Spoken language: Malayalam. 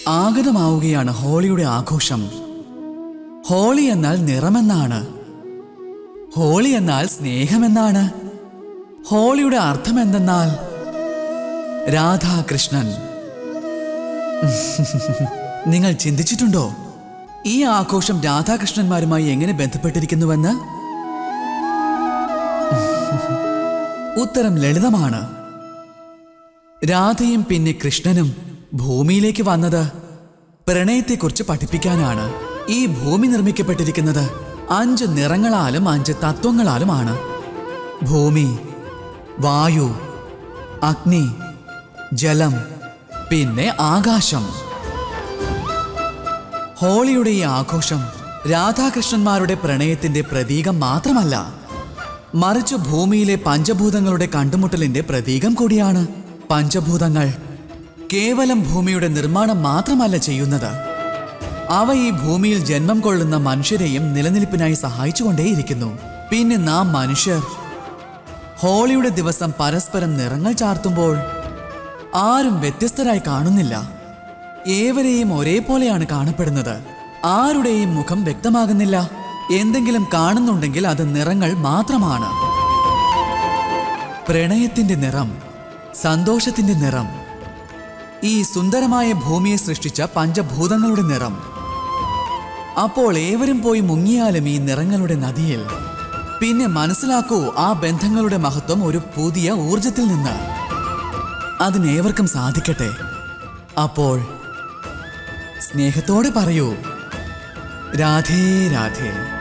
ആഗതമാവുകയാണ് ഹോളിയുടെ ആഘോഷം ഹോളി എന്നാൽ നിറമെന്നാണ് ഹോളി എന്നാൽ സ്നേഹമെന്നാണ് ഹോളിയുടെ അർത്ഥം എന്തെന്നാൽ രാധാകൃഷ്ണൻ നിങ്ങൾ ചിന്തിച്ചിട്ടുണ്ടോ ഈ ആഘോഷം രാധാകൃഷ്ണന്മാരുമായി എങ്ങനെ ബന്ധപ്പെട്ടിരിക്കുന്നുവെന്ന് ഉത്തരം ലളിതമാണ് രാധയും പിന്നെ കൃഷ്ണനും ഭൂമിയിലേക്ക് വന്നത് പ്രണയത്തെക്കുറിച്ച് പഠിപ്പിക്കാനാണ് ഈ ഭൂമി നിർമ്മിക്കപ്പെട്ടിരിക്കുന്നത് അഞ്ച് നിറങ്ങളാലും അഞ്ച് തത്വങ്ങളാലുമാണ് ഭൂമി വായു അഗ്നി ജലം പിന്നെ ആകാശം ഹോളിയുടെ ഈ ആഘോഷം രാധാകൃഷ്ണന്മാരുടെ പ്രണയത്തിന്റെ പ്രതീകം മാത്രമല്ല മറിച്ച് ഭൂമിയിലെ പഞ്ചഭൂതങ്ങളുടെ കണ്ടുമുട്ടലിന്റെ പ്രതീകം കൂടിയാണ് പഞ്ചഭൂതങ്ങൾ കേവലം ഭൂമിയുടെ നിർമ്മാണം മാത്രമല്ല ചെയ്യുന്നത് അവ ഈ ഭൂമിയിൽ ജന്മം കൊള്ളുന്ന മനുഷ്യരെയും നിലനിൽപ്പിനായി സഹായിച്ചുകൊണ്ടേയിരിക്കുന്നു പിന്നെ നാം മനുഷ്യർ ഹോളിയുടെ ദിവസം പരസ്പരം നിറങ്ങൾ ചാർത്തുമ്പോൾ ആരും വ്യത്യസ്തരായി കാണുന്നില്ല ഏവരെയും ഒരേപോലെയാണ് കാണപ്പെടുന്നത് ആരുടെയും മുഖം വ്യക്തമാകുന്നില്ല എന്തെങ്കിലും കാണുന്നുണ്ടെങ്കിൽ അത് നിറങ്ങൾ മാത്രമാണ് പ്രണയത്തിന്റെ നിറം സന്തോഷത്തിന്റെ നിറം ഈ സുന്ദരമായ ഭൂമിയെ സൃഷ്ടിച്ച പഞ്ചഭൂതങ്ങളുടെ നിറം അപ്പോൾ ഏവരും പോയി മുങ്ങിയാലും ഈ നിറങ്ങളുടെ നദിയിൽ പിന്നെ മനസ്സിലാക്കൂ ആ ബന്ധങ്ങളുടെ മഹത്വം ഒരു പുതിയ ഊർജത്തിൽ നിന്ന് അതിനേവർക്കും സാധിക്കട്ടെ അപ്പോൾ സ്നേഹത്തോടെ പറയൂ രാധേ രാധേ